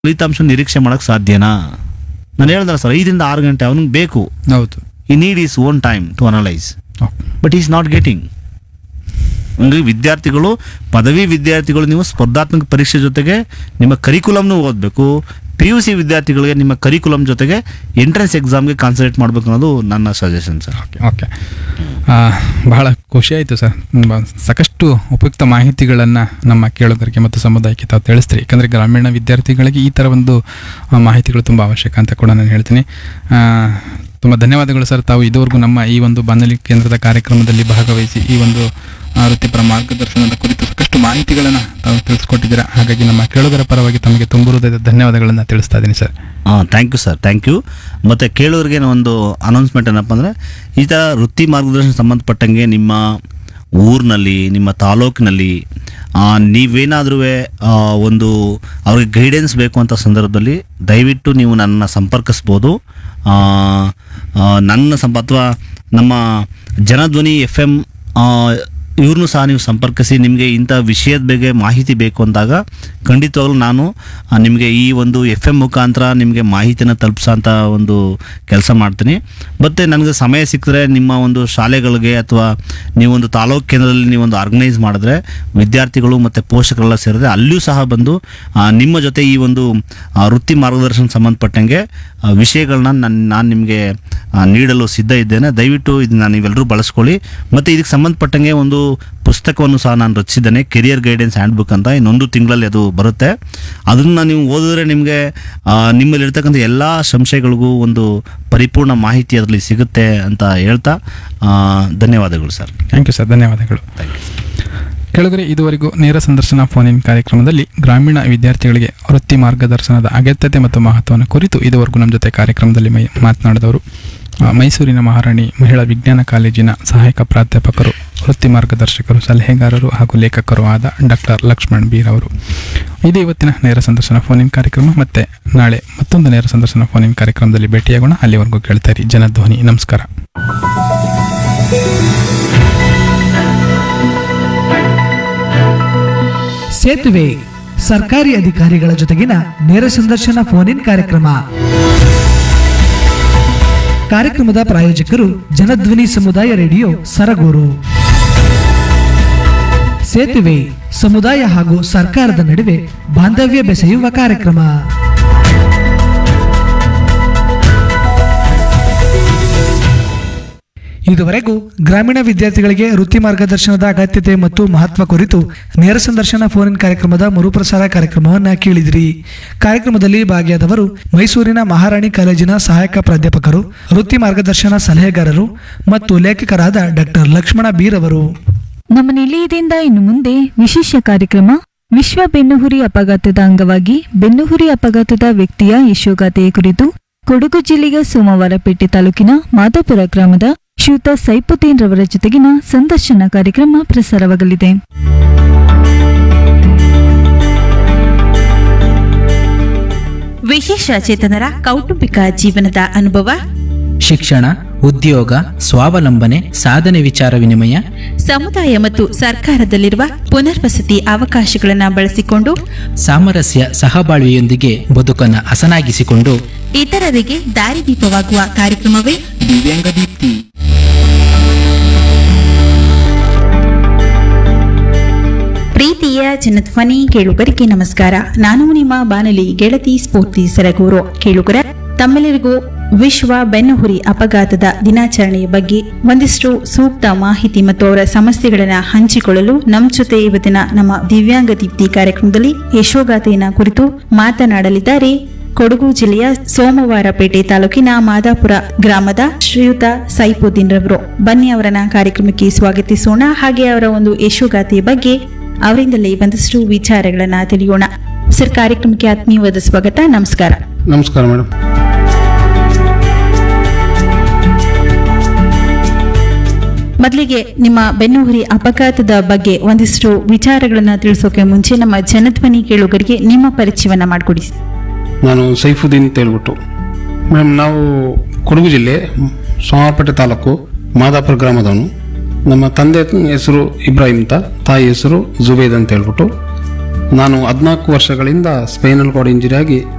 ಫಲಿತಾಂಶ ನಿರೀಕ್ಷೆ ಮಾಡಕ್ ಸಾಧ್ಯನಾ ನಾನು ಹೇಳ್ದಲ್ಲ ಸರ್ ಐದರಿಂದ ಆರು ಗಂಟೆ ಅವನಿಗೆ ಬೇಕು ಹೌದು ಈ need is own time to analyse okay but is not getting ಹಂಗಾಗಿ ವಿದ್ಯಾರ್ಥಿಗಳು ಪದವಿ ವಿದ್ಯಾರ್ಥಿಗಳು ನೀವು ಸ್ಪರ್ಧಾತ್ಮಕ ಪರೀಕ್ಷೆ ಜೊತೆಗೆ ನಿಮ್ಮ ಕರಿಕುಲಮ್ನು ಓದಬೇಕು ಪಿ ಯು ಸಿ ವಿದ್ಯಾರ್ಥಿಗಳಿಗೆ ನಿಮ್ಮ ಕರಿಕುಲಮ್ ಜೊತೆಗೆ ಎಂಟ್ರೆನ್ಸ್ ಎಕ್ಸಾಮ್ಗೆ ಕಾನ್ಸಂಟ್ರೇಟ್ ಮಾಡಬೇಕು ಅನ್ನೋದು ನನ್ನ ಸಜೆಷನ್ ಸರ್ ಓಕೆ ಓಕೆ ಆ, ಬಹಳ ಖುಷಿ ಆಯಿತು ಸರ್ ತುಂಬ ಸಾಕಷ್ಟು ಉಪಯುಕ್ತ ಮಾಹಿತಿಗಳನ್ನು ನಮ್ಮ ಕೇಳುಗರಿಗೆ ಮತ್ತು ಸಮುದಾಯಕ್ಕೆ ತಾವು ತಿಳಿಸ್ತೀರಿ ಯಾಕಂದರೆ ಗ್ರಾಮೀಣ ವಿದ್ಯಾರ್ಥಿಗಳಿಗೆ ಈ ಥರ ಒಂದು ಆ, ಮಾಹಿತಿಗಳು ತುಂಬ ಅವಶ್ಯಕ ಅಂತ ಕೂಡ ನಾನು ಹೇಳ್ತೀನಿ ತುಂಬ ಧನ್ಯವಾದಗಳು ಸರ್ ತಾವು ಇದುವರೆಗೂ ನಮ್ಮ ಈ ಒಂದು ಬಾನುಲಿ ಕೇಂದ್ರದ ಕಾರ್ಯಕ್ರಮದಲ್ಲಿ ಭಾಗವಹಿಸಿ ಈ ಒಂದು ಆ, ವೃತ್ತಿಪರ ಮಾರ್ಗದರ್ಶನದ ಕುರಿತು ಸಾಕಷ್ಟು ಮಾಹಿತಿಗಳನ್ನು ತಾವು ತಿಳಿಸ್ಕೊಟ್ಟಿದ್ದೀರಾ ಹಾಗಾಗಿ ನಮ್ಮ ಕೇಳುಗರ ಪರವಾಗಿ ತಮಗೆ ತುಂಬ ಹೃದಯದ ಧನ್ಯವಾದಗಳನ್ನು ತಿಳಿಸ್ತಾ ಇದ್ದೀನಿ ಸರ್ ಹಾಂ thank you sir thank you ಮತ್ತು ಕೇಳೋರಿಗೆ ಒಂದು ಅನೌನ್ಸ್ಮೆಂಟ್ ಏನಪ್ಪ ಅಂದರೆ ಈ ಥರ ವೃತ್ತಿ ಮಾರ್ಗದರ್ಶನ ಸಂಬಂಧಪಟ್ಟಂಗೆ ನಿಮ್ಮ ಊರಿನಲ್ಲಿ ನಿಮ್ಮ ತಾಲೂಕಿನಲ್ಲಿ ನೀವೇನಾದರೂ ಒಂದು ಅವ್ರಿಗೆ ಗೈಡೆನ್ಸ್ ಬೇಕು ಅಂತ ಸಂದರ್ಭದಲ್ಲಿ ದಯವಿಟ್ಟು ನೀವು ನನ್ನ ಸಂಪರ್ಕಿಸ್ಬೋದು ಆ, ಆ, ನನ್ನ ಸಂಪ ಅಥವಾ ನಮ್ಮ ಜನಧ್ವನಿ ಎಫ್ ಎಮ್ ಇವ್ರನ್ನೂ ಸಹ ನೀವು ಸಂಪರ್ಕಿಸಿ ನಿಮಗೆ ಇಂಥ ವಿಷಯದ ಬಗ್ಗೆ ಮಾಹಿತಿ ಬೇಕು ಅಂದಾಗ ಖಂಡಿತವಾಗ್ಲೂ ನಾನು ಆ, ನಿಮಗೆ ಈ ಒಂದು ಎಫ್ ಎಮ್ ಮುಖಾಂತರ ನಿಮಗೆ ಮಾಹಿತಿನ ತಲುಪಿಸೋಂಥ ಒಂದು ಕೆಲಸ ಮಾಡ್ತೀನಿ ಮತ್ತು ನನಗೆ ಸಮಯ ಸಿಕ್ಕಿದ್ರೆ ನಿಮ್ಮ ಒಂದು ಶಾಲೆಗಳಿಗೆ ಅಥವಾ ನೀವೊಂದು ತಾಲೂಕು ಕೇಂದ್ರದಲ್ಲಿ ನೀವೊಂದು ಆರ್ಗನೈಸ್ ಮಾಡಿದ್ರೆ ವಿದ್ಯಾರ್ಥಿಗಳು ಮತ್ತು ಪೋಷಕರೆಲ್ಲ ಸೇರಿದ್ರೆ ಅಲ್ಲಿಯೂ ಸಹ ಬಂದು ಆ, ನಿಮ್ಮ ಜೊತೆ ಈ ಒಂದು ಆ, ವೃತ್ತಿ ಮಾರ್ಗದರ್ಶನ ಸಂಬಂಧಪಟ್ಟಂಗೆ ಆ, ವಿಷಯಗಳನ್ನ ನಾನು ನಾನು ನಿಮಗೆ ನೀಡಲು ಸಿದ್ಧ ಇದ್ದೇನೆ ದಯವಿಟ್ಟು ಇದನ್ನ ನೀವೆಲ್ಲರೂ ಬಳಸ್ಕೊಳ್ಳಿ ಮತ್ತು ಇದಕ್ಕೆ ಸಂಬಂಧಪಟ್ಟಂಗೆ ಒಂದು ಪುಸ್ತಕವನ್ನು ಸಹ ನಾನು ರಚಿಸಿದ್ದೇನೆ ಕೆರಿಯರ್ ಗೈಡೆನ್ಸ್ ಹ್ಯಾಂಡ್ ಬುಕ್ ಅಂತ ಇನ್ನೊಂದು ತಿಂಗಳಲ್ಲಿ ಅದು ಬರುತ್ತೆ ಅದನ್ನು ನೀವು ಓದಿದ್ರೆ ನಿಮಗೆ ನಿಮ್ಮಲ್ಲಿರ್ತಕ್ಕಂಥ ಎಲ್ಲ ಸಂಶಯಗಳಿಗೂ ಒಂದು ಪರಿಪೂರ್ಣ ಮಾಹಿತಿ ಅದರಲ್ಲಿ ಸಿಗುತ್ತೆ ಅಂತ ಹೇಳ್ತಾ ಆ, ಧನ್ಯವಾದಗಳು ಸರ್ ಥ್ಯಾಂಕ್ ಯು ಸರ್ ಧನ್ಯವಾದಗಳು ಕೆಳಗರೆ ಇದುವರೆಗೂ ನೇರ ಸಂದರ್ಶನ ಫೋನ್ ಇನ್ ಕಾರ್ಯಕ್ರಮದಲ್ಲಿ ಗ್ರಾಮೀಣ ವಿದ್ಯಾರ್ಥಿಗಳಿಗೆ ವೃತ್ತಿ ಮಾರ್ಗದರ್ಶನದ ಅಗತ್ಯತೆ ಮತ್ತು ಮಹತ್ವವನ್ನು ಕುರಿತು ಇದುವರೆಗೂ ನಮ್ಮ ಜೊತೆ ಕಾರ್ಯಕ್ರಮದಲ್ಲಿ ಮೈ ಮಾತನಾಡಿದವರು ಆ, ಮೈಸೂರಿನ ಮಹಾರಾಣಿ ಮಹಿಳಾ ವಿಜ್ಞಾನ ಕಾಲೇಜಿನ ಸಹಾಯಕ ಪ್ರಾಧ್ಯಾಪಕರು ವೃತ್ತಿ ಮಾರ್ಗದರ್ಶಕರು ಸಲಹೆಗಾರರು ಹಾಗೂ ಲೇಖಕರು ಆದ ಡಾಕ್ಟರ್ ಲಕ್ಷ್ಮಣ್ ಬೀರ್ ಅವರು ಇದು ಇವತ್ತಿನ ನೇರ ಸಂದರ್ಶನ ಫೋನ್ ಇನ್ ಕಾರ್ಯಕ್ರಮ ಮತ್ತೆ ನಾಳೆ ಮತ್ತೊಂದು ನೇರ ಸಂದರ್ಶನ ಫೋನ್ ಇನ್ ಕಾರ್ಯಕ್ರಮದಲ್ಲಿ ಭೇಟಿಯಾಗೋಣ ಅಲ್ಲಿವರೆಗೂ ಕೇಳ್ತಾ ಇರಿ ಜನಧ್ವನಿ ನಮಸ್ಕಾರ ಸೇತುವೆ ಸರ್ಕಾರಿ ಅಧಿಕಾರಿಗಳ ಜೊತೆಗಿನ ನೇರ ಸಂದರ್ಶನ ಫೋನ್ ಇನ್ ಕಾರ್ಯಕ್ರಮ ಕಾರ್ಯಕ್ರಮದ ಪ್ರಾಯೋಜಕರು ಜನಧ್ವನಿ ಸಮುದಾಯ ರೇಡಿಯೋ ಸರಗೂರು ಸೇತುವೆ ಸಮುದಾಯ ಹಾಗೂ ಸರ್ಕಾರದ ನಡುವೆ ಬಾಂಧವ್ಯ ಬೆಸೆಯುವ ಕಾರ್ಯಕ್ರಮ ಇದುವರೆಗೂ ಗ್ರಾಮೀಣ ವಿದ್ಯಾರ್ಥಿಗಳಿಗೆ ವೃತ್ತಿ ಮಾರ್ಗದರ್ಶನದ ಅಗತ್ಯತೆ ಮತ್ತು ಮಹತ್ವ ಕುರಿತು ನೇರ ಸಂದರ್ಶನ ಫೋನ್ ಇನ್ ಕಾರ್ಯಕ್ರಮದ ಮರುಪ್ರಸಾರ ಕಾರ್ಯಕ್ರಮವನ್ನು ಕೇಳಿದಿರಿ ಕಾರ್ಯಕ್ರಮದಲ್ಲಿ ಭಾಗಿಯಾದವರು ಮೈಸೂರಿನ ಮಹಾರಾಣಿ ಕಾಲೇಜಿನ ಸಹಾಯಕ ಪ್ರಾಧ್ಯಾಪಕರು ವೃತ್ತಿ ಮಾರ್ಗದರ್ಶನ ಸಲಹೆಗಾರರು ಮತ್ತು ಲೇಖಕರಾದ ಡಾಕ್ಟರ್ ಲಕ್ಷ್ಮಣ ಬೀರ್ ಅವರು ನಮ್ಮ ನಿಲಯದಿಂದ ಇನ್ನು ಮುಂದೆ ವಿಶೇಷ ಕಾರ್ಯಕ್ರಮ ವಿಶ್ವ ಬೆನ್ನುಹುರಿ ಅಪಘಾತದ ಅಂಗವಾಗಿ ಬೆನ್ನುಹುರಿ ಅಪಘಾತದ ವ್ಯಕ್ತಿಯ ಯಶೋಗಾಥೆಯ ಕುರಿತು ಕೊಡಗು ಜಿಲ್ಲೆಯ ಸೋಮವಾರಪೇಟೆ ತಾಲೂಕಿನ ಮಾದಾಪುರ ಗ್ರಾಮದ ಶ್ರೀಯುತ ಸೈಪುದ್ದೀನ್ ರವರ ಜೊತೆಗಿನ ಸಂದರ್ಶನ ಕಾರ್ಯಕ್ರಮ ಪ್ರಸಾರವಾಗಲಿದೆ ವಿಶೇಷ ಚೇತನರ ಕೌಟುಂಬಿಕ ಜೀವನದ ಅನುಭವ ಶಿಕ್ಷಣ ಉದ್ಯೋಗ ಸ್ವಾವಲಂಬನೆ ಸಾಧನೆ ವಿಚಾರ ವಿನಿಮಯ ಸಮುದಾಯ ಮತ್ತು ಸರ್ಕಾರದಲ್ಲಿರುವ ಪುನರ್ವಸತಿ ಅವಕಾಶಗಳನ್ನು ಬಳಸಿಕೊಂಡು ಸಾಮರಸ್ಯ ಸಹಬಾಳ್ವೆಯೊಂದಿಗೆ ಬದುಕನ್ನು ಹಸನಾಗಿಸಿಕೊಂಡು ಇತರರಿಗೆ ದಾರಿದೀಪವಾಗುವ ಕಾರ್ಯಕ್ರಮವೇ ದಿವ್ಯಾಂಗ ದೀಪ್ತಿ ಪ್ರೀತಿಯ ಜನಧ್ವನಿ ಕೇಳುಗರಿಗೆ ನಮಸ್ಕಾರ ನಾನು ನಿಮ್ಮ ಬಾನಲಿ ಗೆಳತಿ ಸ್ಫೂರ್ತಿ ಸರಗೂರು ಕೇಳುಗರ ತಮ್ಮೆಲ್ಲರಿಗೂ ವಿಶ್ವ ಬೆನ್ನುಹುರಿ ಅಪಘಾತದ ದಿನಾಚರಣೆಯ ಬಗ್ಗೆ ಒಂದಿಷ್ಟು ಸೂಕ್ತ ಮಾಹಿತಿ ಮತ್ತು ಅವರ ಸಮಸ್ಯೆಗಳನ್ನು ಹಂಚಿಕೊಳ್ಳಲು ನಮ್ಮ ಜೊತೆ ಇವತ್ತಿನ ನಮ್ಮ ದಿವ್ಯಾಂಗ ದೀಪ್ತಿ ಕಾರ್ಯಕ್ರಮದಲ್ಲಿ ಯಶೋಗಾಥೆಯನ್ನ ಕುರಿತು ಮಾತನಾಡಲಿದ್ದಾರೆ ಕೊಡಗು ಜಿಲ್ಲೆಯ ಸೋಮವಾರಪೇಟೆ ತಾಲೂಕಿನ ಮಾದಾಪುರ ಗ್ರಾಮದ ಶ್ರೀಯುತ ಸೈಫುದ್ದೀನ್ ರವರು ಬನ್ನಿ ಅವರನ್ನ ಕಾರ್ಯಕ್ರಮಕ್ಕೆ ಸ್ವಾಗತಿಸೋಣ ಹಾಗೆ ಅವರ ಒಂದು ಯಶೋಗಾಥೆಯ ಬಗ್ಗೆ ಅವರಿಂದಲೇ ಒಂದಷ್ಟು ವಿಚಾರಗಳನ್ನ ತಿಳಿಯೋಣ ಸರ್ ಕಾರ್ಯಕ್ರಮಕ್ಕೆ ಆತ್ಮೀಯವಾದ ಸ್ವಾಗತ ನಮಸ್ಕಾರ ನಮಸ್ಕಾರ ಮೇಡಮ್ ಮೊದಲಿಗೆ ನಿಮ್ಮ ಬೆನ್ನುಹುರಿ ಅಪಘಾತದ ಬಗ್ಗೆ ಒಂದಿಷ್ಟು ವಿಚಾರಗಳನ್ನ ತಿಳಿಸೋಕೆ ಮುಂಚೆ ನಮ್ಮ ಜನಧ್ವನಿ ಕೇಳುಗರಿಗೆ ನಿಮ್ಮ ಪರಿಚಯವನ್ನ ಮಾಡಿಕೊಡಿ ನಾನು ಸೈಫುದ್ದೀನ್ ಅಂತ ಹೇಳ್ಬಿಟ್ಟು ಮೇಡಮ್ ನಾವು ಕೊಡಗು ಜಿಲ್ಲೆ ಸೋಮವಾರಪೇಟೆ ತಾಲೂಕು ಮಾದಾಪುರ ಗ್ರಾಮದವನು ನಮ್ಮ ತಂದೆ ಹೆಸರು ಇಬ್ರಾಹಿಂ ಅಂತ ತಾಯಿ ಹೆಸರು ಜುಬೇದ್ ಅಂತ ಹೇಳ್ಬಿಟ್ಟು ನಾನು ಹದಿನಾಲ್ಕು ವರ್ಷಗಳಿಂದ ಸ್ಪೈನಲ್ ಕಾರ್ಡ್ ಇಂಜುರಿ ಆಗಿ